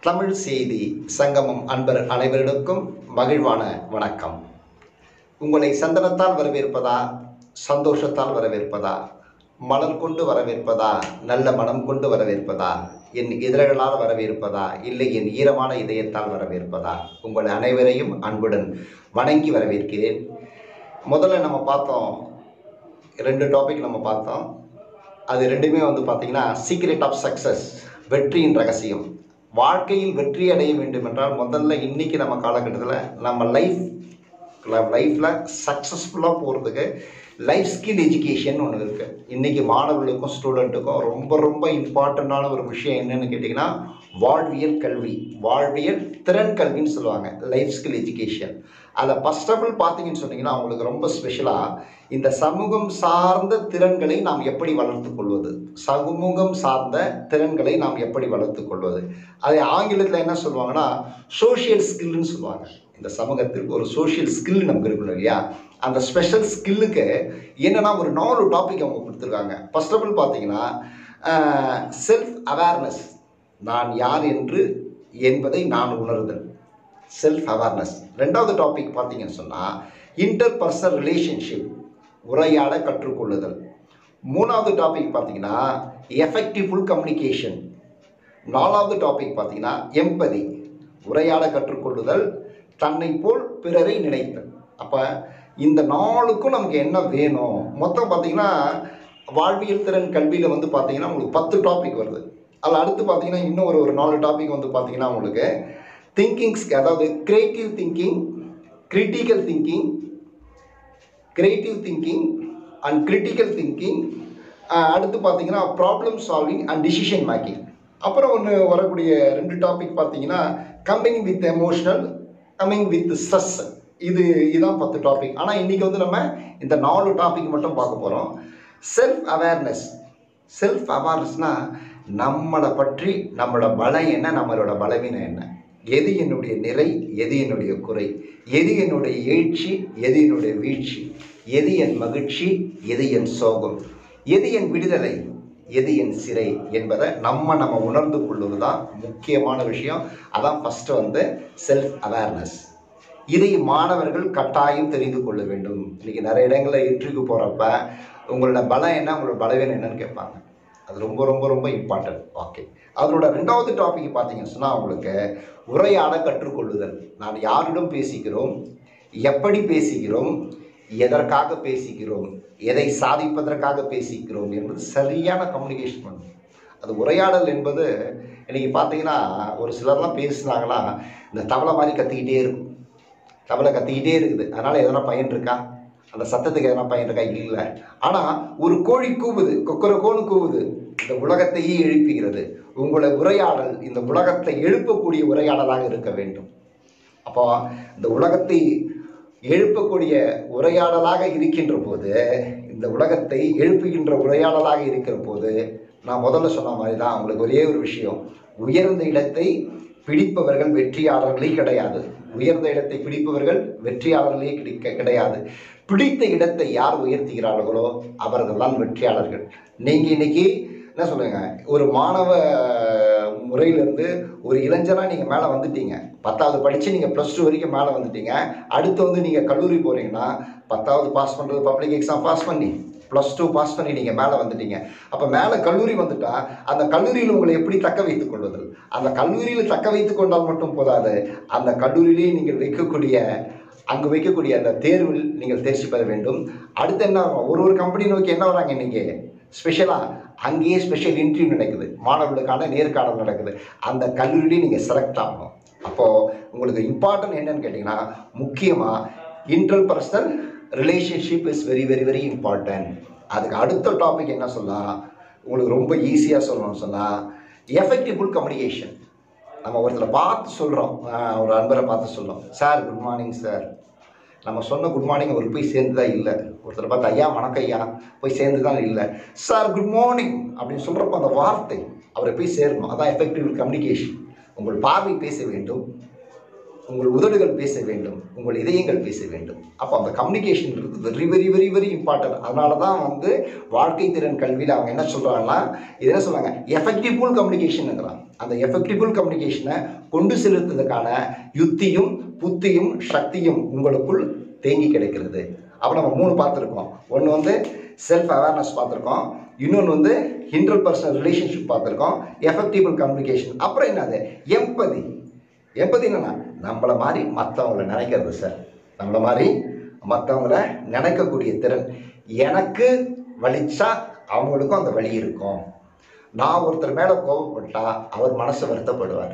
தமிழ் செய்தி சங்கமம் அன்பர் அனைவருக்கும் மகிழ்வான வணக்கம் உங்களை சந்தனத்தால் வரவேற்பதா சந்தோஷத்தால் வரவேற்பதா மலர் கொண்டு வரவேற்பதா நல்ல மனம் கொண்டு வரவேற்பதா என் இதழ்களால் வரவேற்பதா இல்லை என் ஈரமான இதயத்தால் வரவேற்பதா உங்கள் அனைவரையும் அன்புடன் வணங்கி வரவேற்கிறேன் முதல்ல நம்ம பார்த்தோம் ரெண்டு டாபிக் நம்ம பார்த்தோம் அது ரெண்டுமே வந்து பார்த்தீங்கன்னா சீக்ரெட் ஆஃப் சக்ஸஸ் வெற்றியின் ரகசியம் வாழ்க்கையில் வெற்றி அடைய வேண்டும் என்றால் முதல்ல இன்னைக்கு நம்ம காலகட்டத்தில் நம்ம லைஃப் லைஃப்பில் சக்ஸஸ்ஃபுல்லாக போகிறதுக்கு லைஃப் ஸ்கில் எஜுகேஷன் ஒன்று இருக்குது இன்றைக்கி மாணவர்களுக்கும் ஸ்டூடெண்ட்டுக்கும் ரொம்ப ரொம்ப இம்பார்ட்டண்ட்டான ஒரு விஷயம் என்னன்னு கேட்டிங்கன்னா வாழ்வியல் கல்வி வாழ்வியல் திறன் கல்வின்னு சொல்லுவாங்க லைஃப் ஸ்கில் எஜுகேஷன் அதில் ஃபஸ்ட் ஆஃப் ஆல் பார்த்தீங்கன்னு சொன்னீங்கன்னா அவங்களுக்கு ரொம்ப ஸ்பெஷலாக இந்த சமூகம் சார்ந்த திறன்களை நாம் எப்படி வளர்த்துக் கொள்வது சமூகம் சார்ந்த திறன்களை நாம் எப்படி வளர்த்துக் கொள்வது அதை ஆங்கிலத்தில் என்ன சொல்லுவாங்கன்னா சோஷியல் ஸ்கில்னு சொல்லுவாங்க இந்த சமூகத்திற்கு ஒரு சோஷியல் ஸ்கில் நமக்கு இருக்கணும் இல்லையா அந்த ஸ்பெஷல் ஸ்கில்லுக்கு என்னென்னா ஒரு நாலு டாபிக் அவங்க கொடுத்துருக்காங்க ஃபர்ஸ்ட் ஆஃப் ஆல் பார்த்தீங்கன்னா செல்ஃப் அவேர்னஸ் நான் யார் என்று என்பதை நான் உணர்தல் செல்ஃப் அவேர்னஸ் ரெண்டாவது டாபிக் பார்த்தீங்கன்னு சொன்னால் இன்டர் பர்சனல் ரிலேஷன்ஷிப் உரையாட கற்றுக்கொள்ளுதல் மூணாவது டாபிக் பார்த்தீங்கன்னா எஃபெக்டிவ்ஃபுல் கம்யூனிகேஷன் நாலாவது டாபிக் பார்த்தீங்கன்னா எம்பதி உரையாட கற்றுக்கொள்ளுதல் தன்னை போல் பிறரை நினைத்தல் அப்போ இந்த நாளுக்கும் நமக்கு என்ன வேணும் மொத்தம் பார்த்தீங்கன்னா வாழ்வியல் திறன் கல்வியில் வந்து பார்த்தீங்கன்னா உங்களுக்கு பத்து டாபிக் வருது அதில் அடுத்து பார்த்தீங்கன்னா இன்னும் ஒரு ஒரு நாலு டாபிக் வந்து பார்த்தீங்கன்னா உங்களுக்கு திங்கிங்ஸ் அதாவது creative thinking critical thinking creative thinking and critical thinking அடுத்து பார்த்தீங்கன்னா problem solving and decision making அப்புறம் ஒன்று வரக்கூடிய ரெண்டு டாபிக் பார்த்தீங்கன்னா coming with emotional coming with stress இது இதுதான் பத்து டாபிக் ஆனால் இன்றைக்கி வந்து நம்ம இந்த நாலு டாபிக் மட்டும் பார்க்க போகிறோம் செல்ஃப் அவேர்னஸ் செல்ஃப் அவேர்னஸ்னால் நம்மளை பற்றி நம்மளோட பலம் என்ன நம்மளோட பலவீனம் என்ன எது என்னுடைய நிறை எது என்னுடைய குறை எது என்னுடைய எழுச்சி எது என்னுடைய வீழ்ச்சி எது என் மகிழ்ச்சி எது என் சோகம் எது என் விடுதலை எது என் சிறை என்பதை நம்ம நம்ம உணர்ந்து கொள்வது தான் முக்கியமான விஷயம் அதான் ஃபஸ்ட்டு வந்து செல்ஃப் அவேர்னஸ் இதை மாணவர்கள் கட்டாயம் தெரிந்து கொள்ள வேண்டும் இன்றைக்கி நிறைய இடங்களில் இன்டர்வியூக்கு போகிறப்ப உங்களோட பலம் என்ன உங்களோட பலவீனம் என்னன்னு கேட்பாங்க அது ரொம்ப ரொம்ப ரொம்ப இம்பார்ட்டன்ட் ஓகே அதனோட ரெண்டாவது டாபிக் பார்த்தீங்கன்னு சொன்னால் அவங்களுக்கு உரையாட கற்றுக்கொள்ளுதல் நான் யாரிடம் பேசிக்கிறோம் எப்படி பேசுகிறோம் எதற்காக பேசுகிறோம் எதை சாதிப்பதற்காக பேசிக்கிறோம் என்பது சரியான கம்யூனிகேஷன் பண்ணும் அது உரையாடல் என்பது இன்றைக்கி பார்த்தீங்கன்னா ஒரு சிலர்லாம் பேசுனாங்கன்னா இந்த தவளை மாதிரி கத்திக்கிட்டே இருக்கும் தவளை கத்திக்கிட்டே இருக்குது அதனால் எதனா பயன் இருக்கா அந்த சத்தத்துக்கு எதனா பயன் இருக்கா இல்லை ஆனால் ஒரு கோழி கூவுது கொக்கரக்கோன்னு கூவுது இந்த உலகத்தையே எழுப்புகிறது உங்களை உரையாடல் இந்த உலகத்தை எழுப்பக்கூடிய உரையாடலாக இருக்க வேண்டும் அப்போ இந்த உலகத்தை எழுப்பக்கூடிய உரையாடலாக இருக்கின்ற போது இந்த உலகத்தை எழுப்புகின்ற உரையாடலாக இருக்கிற போது நான் முதல்ல சொன்ன மாதிரி தான் அவங்களுக்கு ஒரே ஒரு விஷயம் உயர்ந்த இடத்தை பிடிப்பவர்கள் வெற்றியாளர்களே கிடையாது உயர்ந்த இடத்தை பிடிப்பவர்கள் வெற்றியாளர்களே கிடைக்க கிடையாது பிடித்த இடத்தை யார் உயர்த்துகிறார்களோ அவர்கள் தான் வெற்றியாளர்கள் நீங்கள் இன்னைக்கு என்ன சொல்லுங்க ஒரு மாணவ முறையிலேருந்து ஒரு இளைஞராக நீங்கள் மேலே வந்துட்டீங்க பத்தாவது படித்து நீங்கள் ப்ளஸ் டூ வரைக்கும் மேலே வந்துட்டீங்க அடுத்து வந்து நீங்கள் கல்லூரி போகிறீங்கன்னா பத்தாவது பாஸ் பண்ணுறது பப்ளிக் எக்ஸாம் பாஸ் பண்ணி ப்ளஸ் டூ பாஸ் பண்ணி நீங்கள் மேலே வந்துட்டீங்க அப்போ மேலே கல்லூரி வந்துட்டா அந்த கல்லூரியில் உங்களை எப்படி தக்க வைத்துக் கொள்வது அந்த கல்லூரியில் தக்க வைத்துக் கொண்டால் மட்டும் போதாது அந்த கல்லூரியிலேயே நீங்கள் வைக்கக்கூடிய அங்கே வைக்கக்கூடிய அந்த தேர்வில் நீங்கள் தேர்ச்சி பெற வேண்டும் அடுத்து என்ன ஆகும்? ஒரு ஒரு கம்பெனி நோக்கி என்ன வராங்க இன்னைக்கு ஸ்பெஷலாக அங்கேயே ஸ்பெஷல் இன்டர்வியூ நடக்குது மாணவர்களுக்கான நேர்காணல் நடக்குது அந்த கல்லூரியிலேயே நீங்கள் செலக்ட் ஆகணும் அப்போது உங்களுக்கு இம்பார்ட்டன்ட் என்னன்னு கேட்டிங்கன்னா முக்கியமாக interpersonal relationship is very very very important அதுக்கு அடுத்த டாபிக் என்ன சொல்லலாம் உங்களுக்கு ரொம்ப ஈஸியாக சொல்லணும்னு சொன்னால் எஃபெக்டிவ் கம்யூனிகேஷன் நம்ம ஒருத்தரை பார்த்து சொல்கிறோம் ஒரு அன்பரை பார்த்து சொல்கிறோம் சார் குட் மார்னிங் சார் நம்ம சொன்ன குட் மார்னிங் அவருக்கு போய் சேர்ந்துதா இல்லை ஒருத்தரை பார்த்து ஐயா வணக்கம் ஐயா போய் சேர்ந்து தான் இல்லை சார் குட் மார்னிங் அப்படின்னு சொல்கிறப்ப அந்த வார்த்தை அவரை போய் சேரணும் அதான் எஃபெக்டிவ் கம்யூனிகேஷன் உங்கள் பார்வை பேச வேண்டும் உங்கள் உதடுகள் பேச வேண்டும் உங்கள் இதயங்கள் பேச வேண்டும் அப்போ அந்த கம்யூனிகேஷன்ன்றது very very very very important அதனால தான் வந்து வாழ்க்கை திறன் கல்வியில் அவங்க என்ன சொல்கிறாங்கன்னா இது என்ன சொல்கிறாங்க எஃபெக்டிவ்ஃபுல் கம்யூனிகேஷனுங்கிறான் அந்த எஃபெக்டிவ்ஃபுல் கம்யூனிகேஷனை கொண்டு செலுத்துவதற்கான யுத்தியும் புத்தியும் சக்தியும் உங்களுக்குள் தேங்கி கிடைக்கிறது அப்போ நம்ம மூணு பார்த்துருக்கோம் ஒன்று வந்து செல்ஃப் அவேர்னஸ் பார்த்துருக்கோம் இன்னொன்று வந்து இன்டர் பர்சனல் ரிலேஷன்ஷிப் பார்த்துருக்கோம் எஃபெக்டிவ் கம்யூனிகேஷன் அப்புறம் என்னது எம்பதி எம்பதி என்னன்னா நம்மளை மாதிரி மற்றவங்கள நினைக்கிறது சார் நம்மளை மாதிரி மற்றவங்கள நினைக்கக்கூடிய திறன் எனக்கு வலிச்சா அவங்களுக்கும் அந்த வழி இருக்கும் நான் ஒருத்தர் மேலே கோபப்பட்டா அவர் மனசு வருத்தப்படுவார்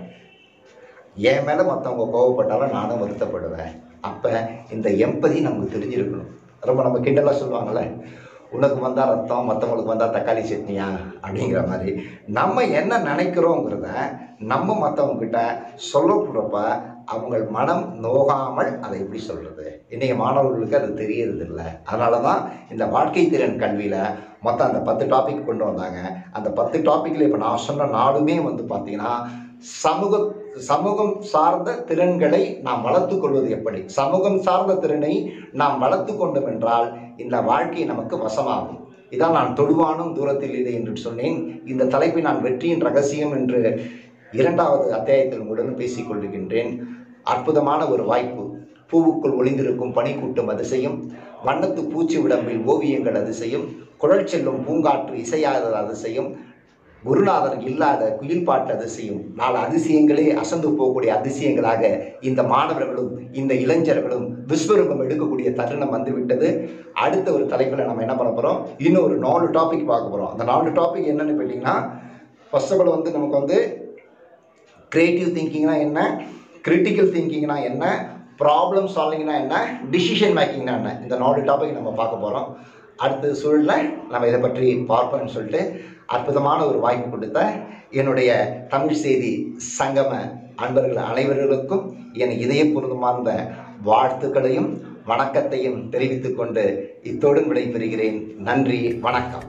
என் மேலே மற்றவங்க கோவப்பட்டாலும் நானும் வருத்தப்படுவேன் அப்போ இந்த எம்பதி நமக்கு தெரிஞ்சிருக்கணும் ரொம்ப நம்ம கிண்டலாக சொல்லுவாங்கள்ல உனக்கு வந்தால் ரத்தம் மற்றவங்களுக்கு வந்தால் தக்காளி சட்னியா அப்படிங்கிற மாதிரி நம்ம என்ன நினைக்கிறோங்கிறத நம்ம மற்றவங்கக்கிட்ட சொல்லப்படுறப்ப அவங்க மனம் நோகாமல் அதை எப்படி சொல்கிறது இன்றைக்கி மாணவர்களுக்கு அது தெரியறது இல்லை அதனால தான் இந்த வாழ்க்கை திறன் கல்வியில் மொத்தம் அந்த பத்து டாபிக் கொண்டு வந்தாங்க அந்த பத்து டாப்பிக்கில் இப்போ நான் சொன்ன நாலுமே வந்து பார்த்திங்கன்னா சமூக சமூகம் சார்ந்த திறன்களை நாம் வளர்த்து கொள்வது எப்படி சமூகம் சார்ந்த திறனை நாம் வளர்த்து கொண்டோம் என்றால் இந்த வாழ்க்கை நமக்கு வசமாகும் இதான் நான் தொடுவானும் தூரத்தில் இல்லை என்று சொன்னேன் இந்த தலைப்பை நான் வெற்றியின் ரகசியம் என்று இரண்டாவது அத்தியாயத்தில் உங்களுடன் பேசிக் கொள்கின்றேன் அற்புதமான ஒரு வாய்ப்பு பூவுக்குள் ஒளிந்திருக்கும் பனிக்கூட்டும் அதிசயம் வண்ணத்து பூச்சி விடம்பில் ஓவியங்கள் அதிசயம் குழல் செல்லும் பூங்காற்று இசையாத அதிசயம் குருநாதர் இல்லாத குயில் பாட்டு அதிசயம் நாலு அதிசயங்களே அசந்து போகக்கூடிய அதிசயங்களாக இந்த மாணவர்களும் இந்த இளைஞர்களும் விஸ்வரூபம் எடுக்கக்கூடிய தருணம் வந்துவிட்டது அடுத்த ஒரு தலைப்பில் நம்ம என்ன பண்ண போகிறோம் இன்னும் ஒரு நாலு டாபிக் பார்க்க போகிறோம் அந்த நாலு டாபிக் என்னன்னு கேட்டிங்கன்னா ஃபர்ஸ்ட் ஆஃப் ஆல் வந்து நமக்கு வந்து கிரியேட்டிவ் திங்கிங்னா என்ன கிரிட்டிக்கல் திங்கிங்னா என்ன ப்ராப்ளம் சால்விங்னா என்ன டிசிஷன் மேக்கிங்னா என்ன இந்த நாலு டாபிக் நம்ம பார்க்க போகிறோம் அடுத்த சூழலில் நம்ம இதை பற்றி பார்ப்போம்னு சொல்லிட்டு அற்புதமான ஒரு வாய்ப்பு கொடுத்த என்னுடைய தமிழ் செய்தி சங்கம அன்பர்கள் அனைவர்களுக்கும் என் இதயபூர்வமார்ந்த வாழ்த்துக்களையும் வணக்கத்தையும் தெரிவித்துக் கொண்டு இத்தோடு விடைபெறுகிறேன் நன்றி வணக்கம்